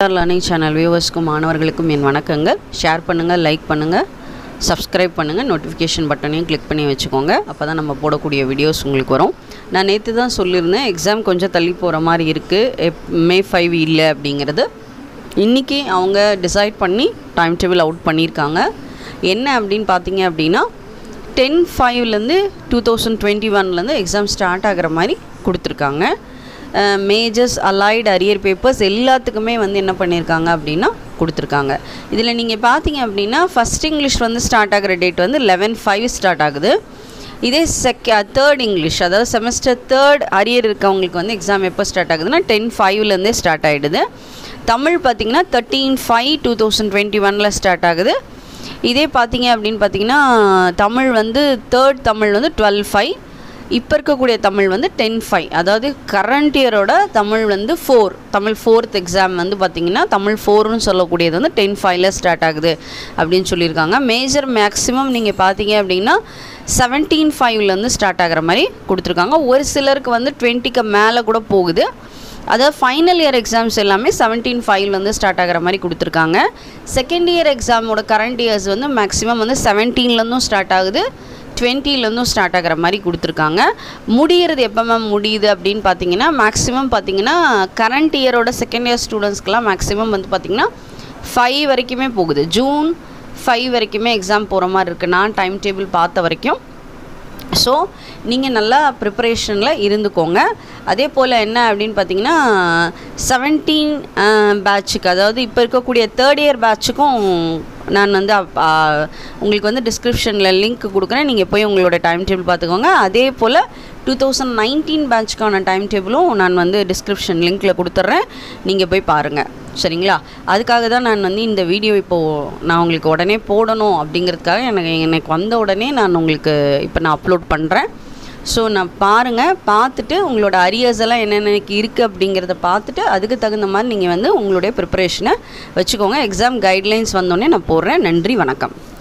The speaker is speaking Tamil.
லேர்னிங் சேனல் வியூவர்ஸ்க்கும் மாணவர்களுக்கும் என் வணக்கங்கள் ஷேர் பண்ணுங்கள் லைக் பண்ணுங்கள் சப்ஸ்கிரைப் பண்ணுங்கள் நோட்டிஃபிகேஷன் பட்டனையும் கிளிக் பண்ணி வச்சுக்கோங்க அப்போ தான் நம்ம போடக்கூடிய வீடியோஸ் உங்களுக்கு வரும் நான் நேற்று தான் சொல்லியிருந்தேன் எக்ஸாம் கொஞ்சம் தள்ளி போகிற மாதிரி இருக்குது மே ஃபைவ் இல்லை அப்படிங்கிறது இன்றைக்கி அவங்க டிசைட் பண்ணி டைம் டேபிள் அவுட் பண்ணியிருக்காங்க என்ன அப்படின்னு பார்த்தீங்க அப்படின்னா டென் ஃபைவ்லேருந்து டூ தௌசண்ட் டுவெண்ட்டி ஒன்லேருந்து எக்ஸாம் ஸ்டார்ட் ஆகிற மாதிரி கொடுத்துருக்காங்க மேஜர்ஸ் அலைடு அரியர் பேப்பர்ஸ் எல்லாத்துக்குமே வந்து என்ன பண்ணியிருக்காங்க அப்படின்னா கொடுத்துருக்காங்க இதில் நீங்கள் பார்த்தீங்க அப்படின்னா ஃபஸ்ட் இங்கிலீஷ் வந்து ஸ்டார்ட் ஆகிற டேட் வந்து லெவன் ஃபைவ் ஸ்டார்ட் ஆகுது இதே செக் தேர்ட் இங்கிலீஷ் அதாவது செமஸ்டர் தேர்ட் அரியர் இருக்கவங்களுக்கு வந்து எக்ஸாம் எப்போ ஸ்டார்ட் ஆகுதுன்னா டென் ஃபைவ்லேருந்தே ஸ்டார்ட் ஆகிடுது தமிழ் பார்த்திங்கன்னா thirteen five two thousand twenty ஒனில் ஸ்டார்ட் ஆகுது இதே பார்த்தீங்க அப்படின்னு பார்த்தீங்கன்னா தமிழ் வந்து தேர்ட் தமிழ் வந்து டுவெல் ஃபைவ் இப்போ இருக்கக்கூடிய தமிழ் வந்து டென் ஃபைவ் அதாவது கரண்ட் இயரோட தமிழ் வந்து ஃபோர் தமிழ் ஃபோர்த் எக்ஸாம் வந்து பார்த்திங்கன்னா தமிழ் ஃபோர்னு சொல்லக்கூடியது வந்து டென் ஃபைவ்ல ஸ்டார்ட் ஆகுது அப்படின்னு சொல்லியிருக்காங்க மேஜர் மேக்ஸிமம் நீங்கள் பார்த்தீங்க அப்படின்னா செவன்டீன் ஃபைவ்லேருந்து ஸ்டார்ட் ஆகிற மாதிரி கொடுத்துருக்காங்க ஒரு சிலருக்கு வந்து டுவெண்ட்டிக்கு மேலே கூட போகுது அதாவது ஃபைனல் இயர் எக்ஸாம்ஸ் எல்லாமே செவன்டீன் ஃபைவ்லேருந்து ஸ்டார்ட் ஆகிற மாதிரி கொடுத்துருக்காங்க செகண்ட் இயர் எக்ஸாமோட கரண்ட் இயர்ஸ் வந்து மேக்ஸிமம் வந்து செவன்டீன்லேருந்தும் ஸ்டார்ட் ஆகுது டுவெண்ட்டிலேருந்தும் ஸ்டார்ட் ஆகிற மாதிரி கொடுத்துருக்காங்க முடிகிறது எப்போ மேம் முடியுது அப்படின்னு பார்த்தீங்கன்னா மேக்ஸிமம் பார்த்தீங்கன்னா கரண்ட் இயரோட செகண்ட் இயர் ஸ்டூடெண்ட்ஸ்க்கெலாம் மேக்ஸிமம் வந்து பார்த்திங்கன்னா ஃபைவ் வரைக்குமே போகுது ஜூன் ஃபைவ் வரைக்குமே எக்ஸாம் போகிற மாதிரி இருக்குது நான் டைம் டேபிள் பார்த்த வரைக்கும் ஸோ நீங்கள் நல்லா ப்ரிப்பரேஷனில் இருந்துக்கோங்க அதே போல் என்ன அப்படின்னு பார்த்தீங்கன்னா செவன்டீன் பேட்சுக்கு அதாவது இப்போ இருக்கக்கூடிய தேர்ட் இயர் பேட்சுக்கும் நான் வந்து உங்களுக்கு வந்து டிஸ்கிரிப்ஷனில் லிங்க் கொடுக்குறேன் நீங்கள் போய் உங்களோட டைம் டேபிள் பார்த்துக்கோங்க அதே போல் டூ தௌசண்ட் நைன்டீன் பேட்ச்க்கான டைம் டேபிளும் நான் வந்து டிஸ்கிரிப்ஷன் லிங்க்கில் கொடுத்துட்றேன் நீங்கள் போய் பாருங்கள் சரிங்களா அதுக்காக தான் நான் வந்து இந்த வீடியோ இப்போது நான் உங்களுக்கு உடனே போடணும் அப்படிங்கிறதுக்காக எனக்கு எனக்கு வந்த உடனே நான் உங்களுக்கு இப்போ நான் அப்லோட் பண்ணுறேன் ஸோ நான் பாருங்கள் பார்த்துட்டு உங்களோட அரியர்ஸ் எல்லாம் என்னென்ன இருக்குது அப்படிங்கிறத பார்த்துட்டு அதுக்கு தகுந்த மாதிரி நீங்கள் வந்து உங்களுடைய ப்ரிப்பரேஷனை வச்சுக்கோங்க எக்ஸாம் கைட்லைன்ஸ் வந்தோடனே நான் போடுறேன் நன்றி வணக்கம்